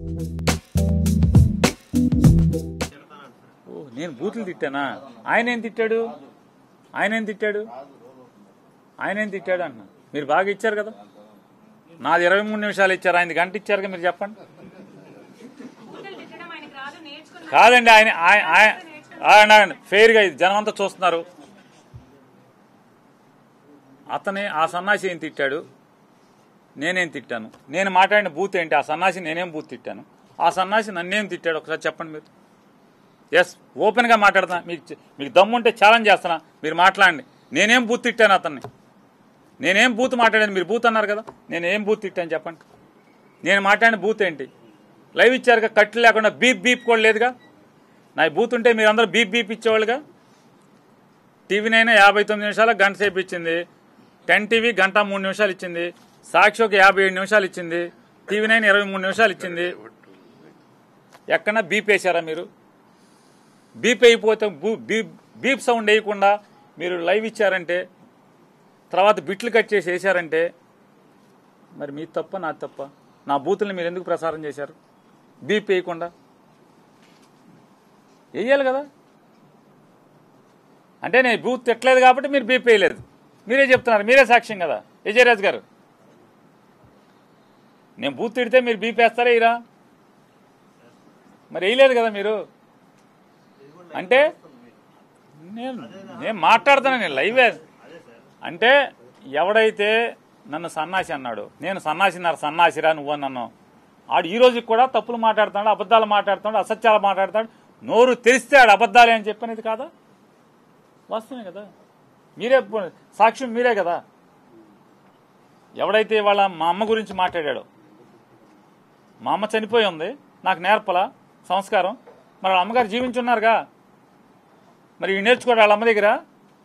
ఓ నేను బూతులు తిట్టానా ఆయన ఏం తిట్టాడు ఆయన ఏం తిట్టాడు ఆయన ఏం తిట్టాడు అంటున్నా మీరు బాగా ఇచ్చారు కదా నాది ఇరవై మూడు నిమిషాలు ఇచ్చారు ఆయన గంట ఇచ్చారు కదా మీరు చెప్పండి బూతులు తిట్టడం ఆయనకి రాదు నేర్చుకున్న కాదండి ఆయన ఆయన- ఆయన- ఆయన ఫెయిర్గా ఇది జనం అంతా చూస్తున్నారు అతనే ఆ సన్నాసి ఏం తిట్టాడు నేనేం తిట్టాను నేను మాట్లాడిన బూత్ ఏంటి ఆ సన్నాసి నేనేం బూత్ తిట్టాను ఆ సన్నాసి నన్నేం తిట్టాడు ఒకసారి చెప్పండి మీరు ఎస్ ఓపెన్గా మాట్లాడతా మీకు చె- మీకు దమ్ముంటే ఛాలెంజ్ చేస్తున్నా మీరు మాట్లాడండి నేనేం బూత్ తిట్టాను అతన్ని నేనేం బూత్ మాట్లాడాను మీరు బూత్ అన్నారు కదా నేను ఏం బూత్ తిట్టాను చెప్పండి నేను మాట్లాడిన బూత్ ఏంటి లైవ్ ఇచ్చారుగా కట్లు లేకుండా బీప్ బీప్ కూడా లేదుగా నా బూత్ ఉంటే మీరు అందరూ బీప్ బీప్ ఇచ్చేవాళ్ళుగా టీవీ నైనా యాభై తొమ్మిది నిమిషాలకు గంట సేపు ఇచ్చింది టెన్ టీవీ గంట మూడు నిమిషాలు ఇచ్చింది సాక్షి ఒక యాభై ఏడు నిమిషాలు ఇచ్చింది టీవీ నైన్ ఇరవై మూడు నిమిషాలు ఇచ్చింది ఎక్కడన్నా బీప్ వేశారా మీరు బీప్ అయిపోతే బూ- బీప్ బీప్ సౌండ్ వేయకుండా మీరు లైవ్ ఇచ్చారంటే తర్వాత బిట్లు కట్ చేసి వేశారంటే మరి మీ తప్ప నా తప్ప నా బూతుల్ని మీరు ఎందుకు ప్రసారం చేశారు బీప్ వేయకుండా వేయాలి కదా అంటే నేను బూత్ తిట్టలేదు కాబట్టి మీరు బీప్ వేయలేదు మీరే చెప్తున్నారు మీరే సాక్ష్యం కదా విజయరాజ్ గారు నేను బూత్ తిడితే మీరు బీప్ వేస్తారా ఇరా మరి వేయలేదు కదా మీరు అంటే నేను నేను మాట్లాడుతాను నేను లైవే అంటే ఎవడైతే నన్ను సన్నాసి అన్నాడు నేను సన్నాసిన్నారు సన్నాసిరా నువ్వు నన్ను ఆడు ఈ రోజుకి కూడా తప్పులు మాట్లాడుతున్నాడు అబద్ధాలు మాట్లాడుతున్నాడు అసత్యాలు మాట్లాడుతాడు నోరు తెరిస్తే ఆడు అబద్ధాలే అని చెప్పనేది కాదా వాస్తవమే కదా మీరే పో- సాక్ష్యం మీరే కదా ఎవడైతే వాళ్ళ మా అమ్మ గురించి మాట్లాడాడో మా అమ్మ చనిపోయి ఉంది నాకు నేర్పల సంస్కారం మరి వాళ్ళ అమ్మగారు జీవించున్నారుగా మరి ఇవి నేర్చుకోడు వాళ్ళ అమ్మ దగ్గర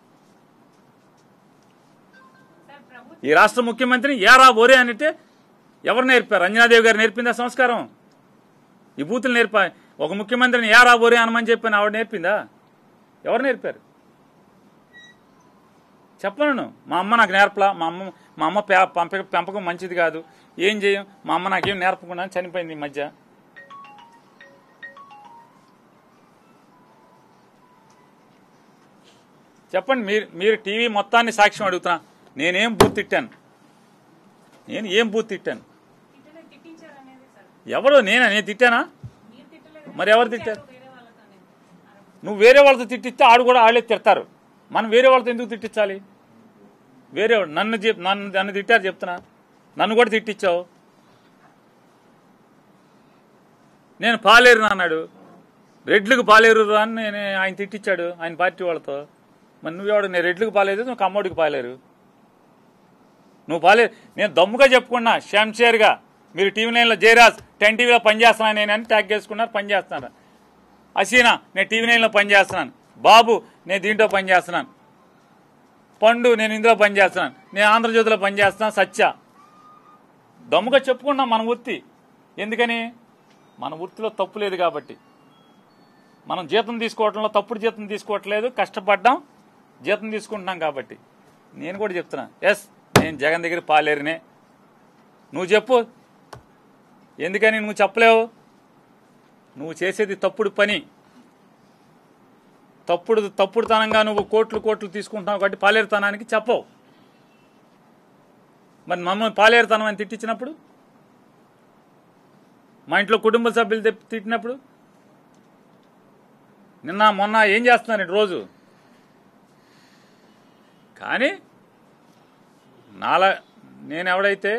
సార్ ప్రభు ఈ రాష్ట్ర ముఖ్యమంత్రిని ఏరా ఓరే అంటే ఎవరు నేర్పారు అంజనాదేవి గారు నేర్పిందా సంస్కారం ఈ బూతులు నేర్పా ఒక ముఖ్యమంత్రిని ఏరా ఓరే అనమని చెప్పని ఆవిడ నేర్పిందా ఎవరు నేర్పారు చెప్పను మా అమ్మ నాకు నేర్పలా మా అమ్మ మా అమ్మ పె- పంప పెంపకం మంచిది కాదు ఏం చేయం మా అమ్మ నాకేం నేర్పకుండా చనిపోయింది ఈ మధ్య చెప్పండి మీరు మీరు టీవీ మొత్తాన్ని సాక్ష్యం అడుగుతున్నా నేనేం బూత్ తిట్టాను నేను ఏం బూత్ తిట్టాను తిట్టలేదు తిట్టించారు అనేది సార్ ఎవరు నేనా నేను తిట్టానా మీరు తిట్టలేదు మరి ఎవరు తిట్టారు వేరే వాళ్ళతోనే నువ్వు వేరే వాళ్ళతో తిట్టిస్తే ఆడు కూడా వాళ్ళే తిడతారు మనం వేరే వాళ్ళతో ఎందుకు తిట్టించాలి వేరే వాడు- నన్ను చెప్ నన్ను నన్ను తిట్టారు చెప్తున్నా నన్ను కూడా తిట్టించావు నేను పాలేరు అన్నాడు రెడ్లకు పాలేరు రా అని నేను ఆయన తిట్టించాడు ఆయన పార్టీ వాళ్ళతో మరి నువ్వెవడు నేను రెడ్లకు పాలేదు నువ్వు కమ్మోడికి పాలేరు నువ్వు పాలే నేను దమ్ముగా చెప్పుకున్నా షంషేర్గా మీరు టీవీ నైన్లో జయరాజ్ టెన్ టీవీలో పనిచేస్తున్నాను నేను అని ట్యాగ్ చేసుకున్నారు పనిచేస్తున్నారు అసీనా నేను టీవీ నైన్లో పనిచేస్తున్నాను బాబు నేను దీంట్లో పనిచేస్తున్నాను పండు నేను ఇందులో పనిచేస్తున్నాను నేను ఆంధ్రజ్యోతిలో పనిచేస్తున్నాను సత్య దమ్ముగా చెప్పుకున్నాం మన వృత్తి ఎందుకని మన వృత్తిలో తప్పు లేదు కాబట్టి మనం జీతం తీసుకోవటంలో తప్పుడు జీతం తీసుకోవట్లేదు కష్టపడ్డాం జీతం తీసుకుంటున్నాం కాబట్టి నేను కూడా చెప్తున్నా ఎస్ నేను జగన్ దగ్గర పాలేరునే నువ్వు చెప్పు ఎందుకని నువ్వు చెప్పలేవు నువ్వు చేసేది తప్పుడు పని తప్పుడు తప్పుడుతనంగా నువ్వు కోట్లు కోట్లు తీసుకుంటున్నావు కాబట్టి పాలేరుతనానికి చెప్పవు మరి మమ్మల్ని పాలేరుతనం అని తిట్టించినప్పుడు మా ఇంట్లో కుటుంబ సభ్యులు తెప్పి తిట్టినప్పుడు నిన్న మొన్న ఏం చేస్తున్నాను రోజు కానీ నాలా నేను ఎవడైతే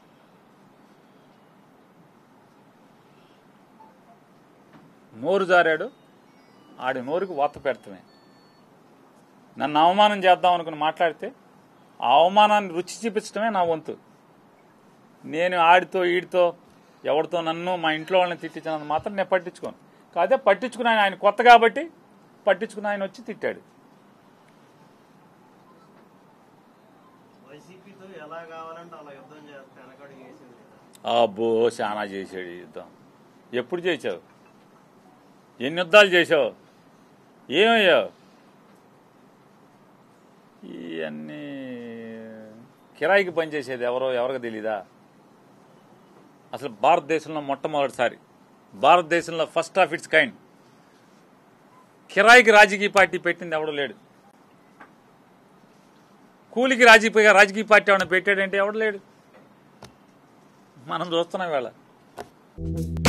నోరు జారాడు ఆడి నోరుకి వాత పెడతామే నన్ను అవమానం చేద్దాం అనుకుని మాట్లాడితే ఆ అవమానాన్ని రుచి చూపించడమే నా వంతు నేను ఆడితో ఈడితో ఎవరితో నన్ను మా ఇంట్లో వాళ్ళని తిట్టించినంత మాత్రం నేను పట్టించుకోను కాదే పట్టించుకున్నాను ఆయన కొత్త కాబట్టి పట్టించుకుని ఆయన వచ్చి తిట్టాడు వైసీపీతో ఎలా కావాలంటే అలా యుద్ధం చేస్తే వెనకడుగు వేసింది కదా. అబ్బో చాలా చేశాడు ఈ యుద్ధం ఎప్పుడు చేసావు ఎన్ని యుద్ధాలు చేసావు ఏమయ్యావు ఇవన్నీ కిరాయికి పనిచేసేది ఎవరో ఎవరికి తెలీదా అసలు భారతదేశంలో మొట్టమొదటిసారి భారతదేశంలో ఫస్ట్ ఆఫ్ ఇట్స్ కైండ్ కిరాయికి రాజకీయ పార్టీ పెట్టింది ఎవడు లేడు కూలికి రాజకీయ రాజకీయ పార్టీ ఏమైనా పెట్టాడంటే ఎవడు లేడు మనం చూస్తున్నాం వేళ